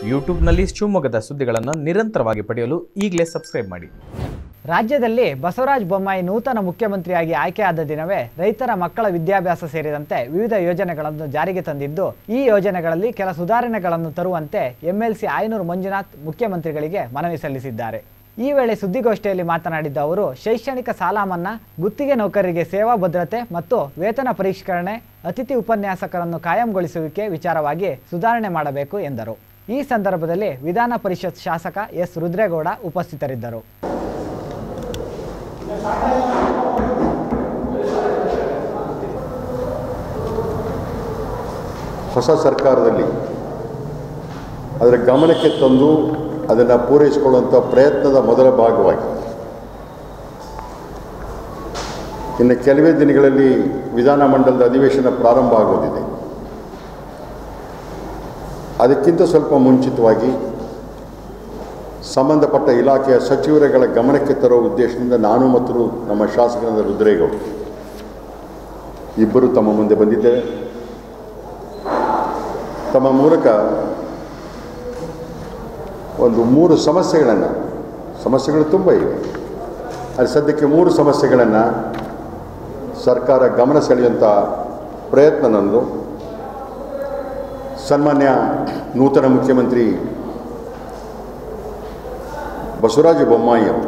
ಯೂಟ್ಯೂಬ್ನಲ್ಲಿ ಶಿವಮೊಗ್ಗದ ಸುದ್ದಿಗಳನ್ನು ನಿರಂತರವಾಗಿ ಪಡೆಯಲು ಈಗಲೇ ಸಬ್ಸ್ಕ್ರೈಬ್ ಮಾಡಿ ರಾಜ್ಯದಲ್ಲಿ ಬಸವರಾಜ ಬೊಮ್ಮಾಯಿ ನೂತನ ಮುಖ್ಯಮಂತ್ರಿಯಾಗಿ ಆಯ್ಕೆಯಾದ ದಿನವೇ ರೈತರ ಮಕ್ಕಳ ವಿದ್ಯಾಭ್ಯಾಸ ಸೇರಿದಂತೆ ವಿವಿಧ ಯೋಜನೆಗಳನ್ನು ಜಾರಿಗೆ ತಂದಿದ್ದು ಈ ಯೋಜನೆಗಳಲ್ಲಿ ಕೆಲ ಸುಧಾರಣೆಗಳನ್ನು ತರುವಂತೆ ಎಂಎಲ್ಸಿ ಆಯನೂರು ಮಂಜುನಾಥ್ ಮುಖ್ಯಮಂತ್ರಿಗಳಿಗೆ ಮನವಿ ಸಲ್ಲಿಸಿದ್ದಾರೆ ಈ ವೇಳೆ ಸುದ್ದಿಗೋಷ್ಠಿಯಲ್ಲಿ ಮಾತನಾಡಿದ್ದ ಅವರು ಶೈಕ್ಷಣಿಕ ಸಾಲ ಮನ್ನಾ ಗುತ್ತಿಗೆ ನೌಕರರಿಗೆ ಸೇವಾ ಭದ್ರತೆ ಮತ್ತು ವೇತನ ಪರಿಷ್ಕರಣೆ ಅತಿಥಿ ಉಪನ್ಯಾಸಕರನ್ನು ಕಾಯಂಗೊಳಿಸುವಿಕೆ ವಿಚಾರವಾಗಿ ಸುಧಾರಣೆ ಮಾಡಬೇಕು ಎಂದರು ಈ ಸಂದರ್ಭದಲ್ಲಿ ವಿಧಾನ ಪರಿಷತ್ ಶಾಸಕ ಎಸ್ ರುದ್ರೇಗೌಡ ಉಪಸ್ಥಿತರಿದ್ದರು ಹೊಸ ಸರ್ಕಾರದಲ್ಲಿ ಅದರ ಗಮನಕ್ಕೆ ತಂದು ಅದನ್ನು ಪೂರೈಸಿಕೊಳ್ಳುವಂಥ ಪ್ರಯತ್ನದ ಮೊದಲ ಭಾಗವಾಗಿ ಇನ್ನು ಕೆಲವೇ ದಿನಗಳಲ್ಲಿ ವಿಧಾನಮಂಡಲದ ಅಧಿವೇಶನ ಪ್ರಾರಂಭ ಆಗೋದಿದೆ ಅದಕ್ಕಿಂತ ಸ್ವಲ್ಪ ಮುಂಚಿತವಾಗಿ ಸಂಬಂಧಪಟ್ಟ ಇಲಾಖೆಯ ಸಚಿವರುಗಳ ಗಮನಕ್ಕೆ ತರೋ ಉದ್ದೇಶದಿಂದ ನಾನು ಮತ್ತು ನಮ್ಮ ಶಾಸಕರಾದ ರುದ್ರೇಗೌಡ ಇಬ್ಬರು ತಮ್ಮ ಮುಂದೆ ಬಂದಿದ್ದೇವೆ ತಮ್ಮ ಮೂಲಕ ಒಂದು ಮೂರು ಸಮಸ್ಯೆಗಳನ್ನು ಸಮಸ್ಯೆಗಳು ತುಂಬ ಇವೆ ಅದು ಸದ್ಯಕ್ಕೆ ಮೂರು ಸಮಸ್ಯೆಗಳನ್ನು ಸರ್ಕಾರ ಗಮನ ಸೆಳೆಯುವಂಥ ಪ್ರಯತ್ನ ನನ್ನದು ಸನ್ಮಾನ್ಯ ನೂತನ ಮುಖ್ಯಮಂತ್ರಿ ಬಸವರಾಜ ಬೊಮ್ಮಾಯಿ ಅವರು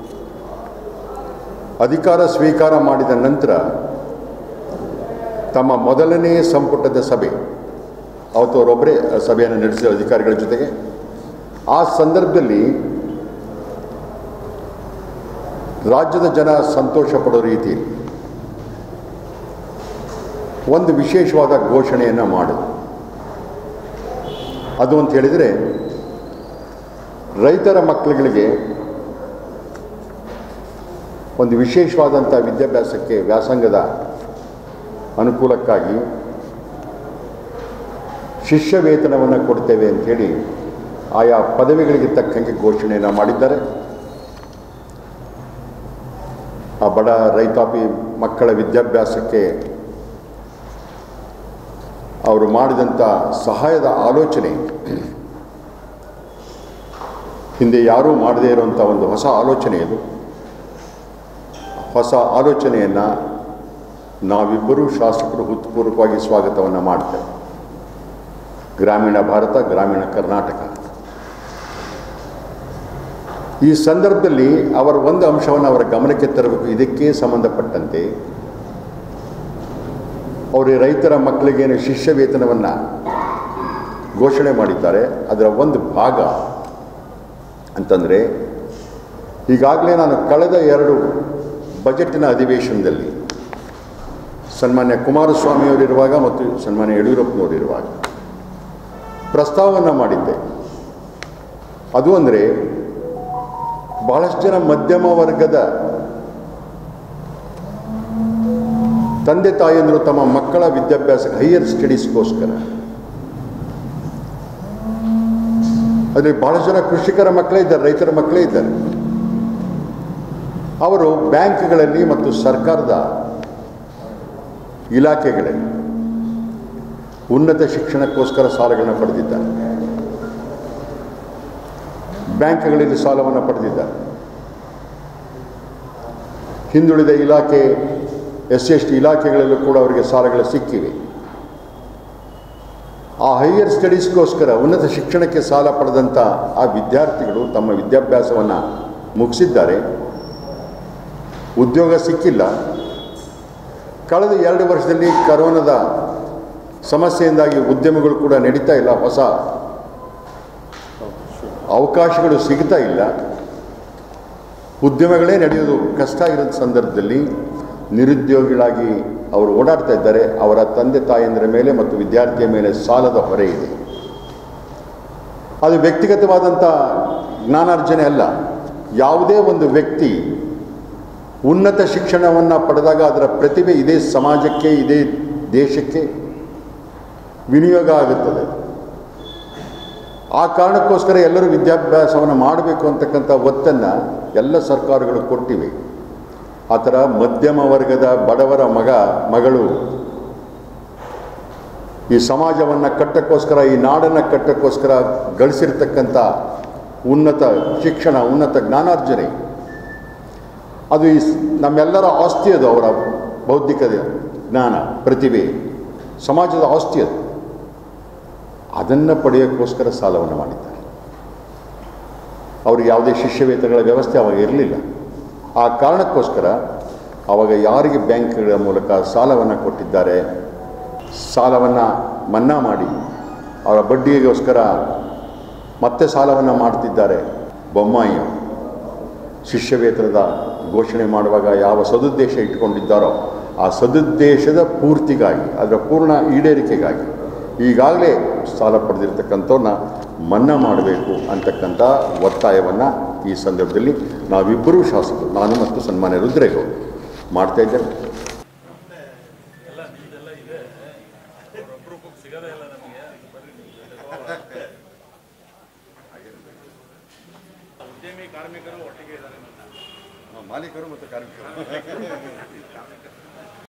ಅಧಿಕಾರ ಸ್ವೀಕಾರ ಮಾಡಿದ ನಂತರ ತಮ್ಮ ಮೊದಲನೇ ಸಂಪುಟದ ಸಭೆ ಅವತ್ತು ಅವರೊಬ್ಬರೇ ಸಭೆಯನ್ನು ನಡೆಸಿದ ಅಧಿಕಾರಿಗಳ ಜೊತೆಗೆ ಆ ಸಂದರ್ಭದಲ್ಲಿ ರಾಜ್ಯದ ಜನ ಸಂತೋಷ ಪಡೋ ರೀತಿಯಲ್ಲಿ ಒಂದು ವಿಶೇಷವಾದ ಘೋಷಣೆಯನ್ನು ಮಾಡಿದ್ರು ಅದು ಅಂತ ಹೇಳಿದರೆ ರೈತರ ಮಕ್ಕಳುಗಳಿಗೆ ಒಂದು ವಿಶೇಷವಾದಂಥ ವಿದ್ಯಾಭ್ಯಾಸಕ್ಕೆ ವ್ಯಾಸಂಗದ ಅನುಕೂಲಕ್ಕಾಗಿ ಶಿಷ್ಯ ವೇತನವನ್ನು ಕೊಡ್ತೇವೆ ಅಂಥೇಳಿ ಆಯಾ ಪದವಿಗಳಿಗೆ ತಕ್ಕಂಗೆ ಘೋಷಣೆಯನ್ನು ಮಾಡಿದ್ದಾರೆ ಆ ಬಡ ರೈತಾಪಿ ಮಕ್ಕಳ ವಿದ್ಯಾಭ್ಯಾಸಕ್ಕೆ ಅವರು ಮಾಡಿದಂಥ ಸಹಾಯದ ಆಲೋಚನೆ ಹಿಂದೆ ಯಾರೂ ಮಾಡದೇ ಇರುವಂಥ ಒಂದು ಹೊಸ ಆಲೋಚನೆ ಇದು ಹೊಸ ಆಲೋಚನೆಯನ್ನು ನಾವಿಬ್ಬರೂ ಶಾಸಕರು ಹೃತ್ಪೂರ್ವಕವಾಗಿ ಸ್ವಾಗತವನ್ನು ಮಾಡ್ತೇವೆ ಗ್ರಾಮೀಣ ಭಾರತ ಗ್ರಾಮೀಣ ಕರ್ನಾಟಕ ಈ ಸಂದರ್ಭದಲ್ಲಿ ಅವರ ಒಂದು ಅಂಶವನ್ನು ಅವರ ಗಮನಕ್ಕೆ ತರಬೇಕು ಇದಕ್ಕೆ ಸಂಬಂಧಪಟ್ಟಂತೆ ಅವರು ರೈತರ ಮಕ್ಕಳಿಗೇನು ಶಿಷ್ಯ ವೇತನವನ್ನು ಘೋಷಣೆ ಮಾಡಿದ್ದಾರೆ ಅದರ ಒಂದು ಭಾಗ ಅಂತಂದರೆ ಈಗಾಗಲೇ ನಾನು ಕಳೆದ ಎರಡು ಬಜೆಟ್ಟಿನ ಅಧಿವೇಶನದಲ್ಲಿ ಸನ್ಮಾನ್ಯ ಕುಮಾರಸ್ವಾಮಿಯವರಿರುವಾಗ ಮತ್ತು ಸನ್ಮಾನ್ಯ ಯಡಿಯೂರಪ್ಪನವರಿರುವಾಗ ಪ್ರಸ್ತಾವವನ್ನು ಮಾಡಿದ್ದೆ ಅದು ಅಂದರೆ ಬಹಳಷ್ಟು ಜನ ಮಧ್ಯಮ ವರ್ಗದ ತಂದೆ ತಾಯಿಯಂದರು ತಮ್ಮ ಮಕ್ಕಳ ವಿದ್ಯಾಭ್ಯಾಸಕ್ಕೆ ಹೈಯರ್ ಸ್ಟಡೀಸ್ಗೋಸ್ಕರ ಅದರಲ್ಲಿ ಬಹಳಷ್ಟು ಜನ ಕೃಷಿಕರ ಮಕ್ಕಳೇ ಇದ್ದಾರೆ ರೈತರ ಮಕ್ಕಳೇ ಇದ್ದಾರೆ ಅವರು ಬ್ಯಾಂಕ್ಗಳಲ್ಲಿ ಮತ್ತು ಸರ್ಕಾರದ ಇಲಾಖೆಗಳಲ್ಲಿ ಉನ್ನತ ಶಿಕ್ಷಣಕ್ಕೋಸ್ಕರ ಸಾಲಗಳನ್ನು ಪಡೆದಿದ್ದಾರೆ ಬ್ಯಾಂಕ್ಗಳಲ್ಲಿ ಸಾಲವನ್ನು ಪಡೆದಿದ್ದಾರೆ ಹಿಂದುಳಿದ ಇಲಾಖೆ ಎಸ್ ಎಸ್ ಟಿ ಇಲಾಖೆಗಳಲ್ಲೂ ಕೂಡ ಅವರಿಗೆ ಸಾಲಗಳು ಸಿಕ್ಕಿವೆ ಆ ಹೈಯರ್ ಸ್ಟಡೀಸ್ಗೋಸ್ಕರ ಉನ್ನತ ಶಿಕ್ಷಣಕ್ಕೆ ಸಾಲ ಪಡೆದಂಥ ಆ ವಿದ್ಯಾರ್ಥಿಗಳು ತಮ್ಮ ವಿದ್ಯಾಭ್ಯಾಸವನ್ನು ಮುಗಿಸಿದ್ದಾರೆ ಉದ್ಯೋಗ ಸಿಕ್ಕಿಲ್ಲ ಕಳೆದ ಎರಡು ವರ್ಷದಲ್ಲಿ ಕರೋನಾದ ಸಮಸ್ಯೆಯಿಂದಾಗಿ ಉದ್ಯಮಗಳು ಕೂಡ ನಡೀತಾ ಇಲ್ಲ ಹೊಸ ಅವಕಾಶಗಳು ಸಿಗ್ತಾ ಇಲ್ಲ ಉದ್ಯಮಗಳೇ ನಡೆಯೋದು ಕಷ್ಟ ಇರೋ ಸಂದರ್ಭದಲ್ಲಿ ನಿರುದ್ಯೋಗಿಗಳಾಗಿ ಅವರು ಓಡಾಡ್ತಾ ಇದ್ದಾರೆ ಅವರ ತಂದೆ ತಾಯಂದಿರ ಮೇಲೆ ಮತ್ತು ವಿದ್ಯಾರ್ಥಿಯ ಮೇಲೆ ಸಾಲದ ಹೊರೆ ಇದೆ ಅದು ವ್ಯಕ್ತಿಗತವಾದಂಥ ಜ್ಞಾನಾರ್ಜನೆ ಅಲ್ಲ ಯಾವುದೇ ಒಂದು ವ್ಯಕ್ತಿ ಉನ್ನತ ಶಿಕ್ಷಣವನ್ನು ಪಡೆದಾಗ ಅದರ ಪ್ರತಿಭೆ ಇದೇ ಸಮಾಜಕ್ಕೆ ಇದೇ ದೇಶಕ್ಕೆ ವಿನಿಯೋಗ ಆಗುತ್ತದೆ ಆ ಕಾರಣಕ್ಕೋಸ್ಕರ ಎಲ್ಲರೂ ವಿದ್ಯಾಭ್ಯಾಸವನ್ನು ಮಾಡಬೇಕು ಅಂತಕ್ಕಂಥ ಒತ್ತನ್ನು ಎಲ್ಲ ಸರ್ಕಾರಗಳು ಕೊಟ್ಟಿವೆ ಆ ಥರ ಮಧ್ಯಮ ವರ್ಗದ ಬಡವರ ಮಗ ಮಗಳು ಈ ಸಮಾಜವನ್ನು ಕಟ್ಟಕ್ಕೋಸ್ಕರ ಈ ನಾಡನ್ನು ಕಟ್ಟಕ್ಕೋಸ್ಕರ ಗಳಿಸಿರ್ತಕ್ಕಂಥ ಉನ್ನತ ಶಿಕ್ಷಣ ಉನ್ನತ ಜ್ಞಾನಾರ್ಜನೆ ಅದು ಈ ಸ್- ನಮ್ಮೆಲ್ಲರ ಆಸ್ತಿ ಅದು ಅವರ ಬೌದ್ಧಿಕ ಜ್ಞಾನ ಪ್ರತಿಭೆ ಸಮಾಜದ ಆಸ್ತಿ ಅದು ಅದನ್ನು ಪಡೆಯೋಕ್ಕೋಸ್ಕರ ಸಾಲವನ್ನು ಮಾಡಿದ್ದಾರೆ ಅವ್ರಿಗೆ ಯಾವುದೇ ಶಿಷ್ಯವೇತಗಳ ವ್ಯವಸ್ಥೆ ಅವಾಗ ಇರಲಿಲ್ಲ ಆ ಕಾರಣಕ್ಕೋಸ್ಕರ ಅವಾಗ ಯಾರಿಗೆ ಬ್ಯಾಂಕ್ಗಳ ಮೂಲಕ ಸಾಲವನ್ನು ಕೊಟ್ಟಿದ್ದಾರೆ ಸಾಲವನ್ನು ಮನ್ನಾ ಮಾಡಿ ಅವರ ಬಡ್ಡಿಗೋಸ್ಕರ ಮತ್ತೆ ಸಾಲವನ್ನು ಮಾಡ್ತಿದ್ದಾರೆ ಬೊಮ್ಮಾಯಿ ಶಿಷ್ಯವೇತನದ ಘೋಷಣೆ ಮಾಡುವಾಗ ಯಾವ ಸದುದ್ದೇಶ ಇಟ್ಕೊಂಡಿದ್ದಾರೋ ಆ ಸದುದ್ದೇಶದ ಪೂರ್ತಿಗಾಗಿ ಅದರ ಪೂರ್ಣ ಈಡೇರಿಕೆಗಾಗಿ ಈಗಾಗಲೇ ಸಾಲ ಪಡೆದಿರ್ತಕ್ಕಂಥವ್ರನ್ನ ಮನ್ನಾ ಮಾಡಬೇಕು ಅಂತಕ್ಕಂಥ ಒತ್ತಾಯವನ್ನು ಈ ಸಂದರ್ಭದಲ್ಲಿ ನಾವಿಬ್ಬರೂ ಶಾಸಕರು ನಾನು ಮತ್ತು ಸನ್ಮಾನ್ಯ ರುದ್ರೇಗೌಡ ಮಾಡ್ತಾ ಇದ್ದೇವೆ ಮಾಲೀಕರು ಮತ್ತು ಕಾರ್ಮಿಕರು